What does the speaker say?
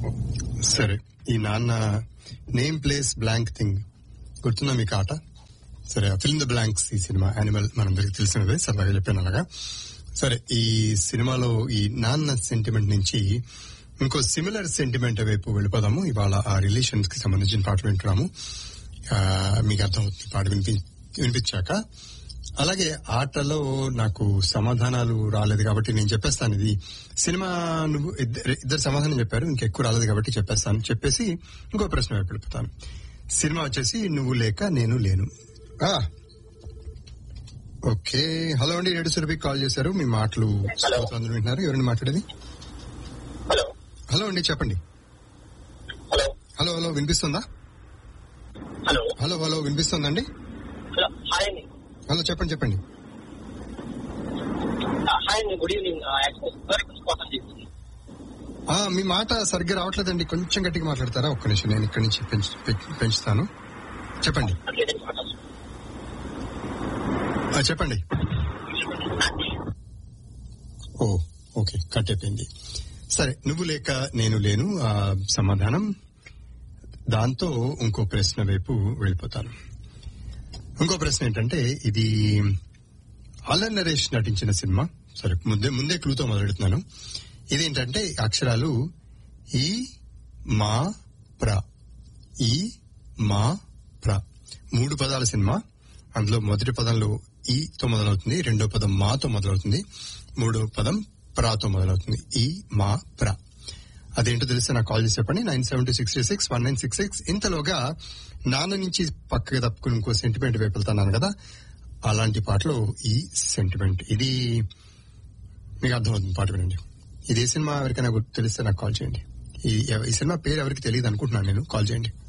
సరే ఈ నాన్న నేమ్ ప్లేస్ బ్లాంక్ థింగ్ గుర్తుందా మీకు ఆట సరే ఫిల్మ్ ద బ్లాంక్స్ ఈ సినిమా యానిమల్ మనందరికి తెలిసినదే సరదాగా చెప్పాను అలాగా సరే ఈ సినిమాలో ఈ నాన్న సెంటిమెంట్ నుంచి ఇంకో సిమిలర్ సెంటిమెంట్ వైపు వెళ్ళిపోదాము ఇవాళ ఆ రిలేషన్స్ కి సంబంధించిన పాటలు వింటున్నాము ఆ, మీకు అర్థమవుతుంది పాట వినిపి వినిపించాక అలాగే ఆటలో నాకు సమాధానాలు రాలేదు కాబట్టి నేను చెప్పేస్తాను ఇది సినిమా నువ్వు ఇద్దరు ఇద్దరు సమాధానం చెప్పారు ఇంకెక్కువ రాలేదు కాబట్టి చెప్పేస్తాను చెప్పేసి ఇంకో ప్రశ్న వైపు వెళ్ళిపోతాను సినిమా వచ్చేసి నువ్వు లేక నేను లేను ఆ, ఓకే హలో అండి రేడియో సురభి కాల్ చేశారు మీ మాటలు శ్రోతలందరూ వింటున్నారు ఎవరండి మాట్లాడేది హలో హలో అండి చెప్పండి హలో హలో హలో వినిపిస్తుందా హలో హలో హలో వినిపిస్తుందండి హలో హాయ్ అండి హలో చెప్పండి చెప్పండి హాయ్ అండి గుడ్ ఈవినింగ్ యాక్చువల్ కోసం చేసింది ఆ మీ మాట సరిగ్గా రావట్లేదండి కొంచెం గట్టిగా మాట్లాడతారా ఒక్క నిమిషం నేను ఇక్కడి నుంచి పెంచు- పె- పెంచుతాను చెప్పండి అట్లేదండి మాట్లాడు ఆ, చెప్పండి ఓ ఓకే కట్ అయిపోయింది సరే నువ్వు లేక నేను లేను ఆ సమాధానం దాంతో ఇంకో ప్రశ్న వైపు వెళ్ళిపోతాను ఇంకో ప్రశ్న ఏంటంటే ఇది అల్లన్ నరేష్ నటించిన సినిమా సరే ముందే ముందే క్లూతో మొదలెడుతున్నాను ఇదేంటంటే అక్షరాలు ఈ మా ప్ర ఈ మా ప్ర మూడు పదాల సినిమా అందులో మొదటి పదంలో ఈతో మొదలవుతుంది రెండో పదం మాతో మొదలవుతుంది మూడో పదం ప్రాతో మొదలవుతుంది ఈ మా ప్ర అదేంటో తెలిస్తే నాకు కాల్ చేసి చెప్పండి nine seven two six six one nine six six ఇంతలోగా నాన్న నుంచి పక్కకి తప్పుకుని ఇంకో సెంటిమెంట్ వైపు వెళ్తున్నాను కదా అలాంటి పాటలో ఈ సెంటిమెంట్ ఇది మీకు అర్థమవుతుంది పాట వినండి ఇది ఏ సినిమా ఎవరికైనా గుర్తు తెలిస్తే నాకు కాల్ చేయండి ఈ ఈ సినిమా పేరు ఎవరికి తెలియదు అనుకుంటున్నాను నేను కాల్ చేయండి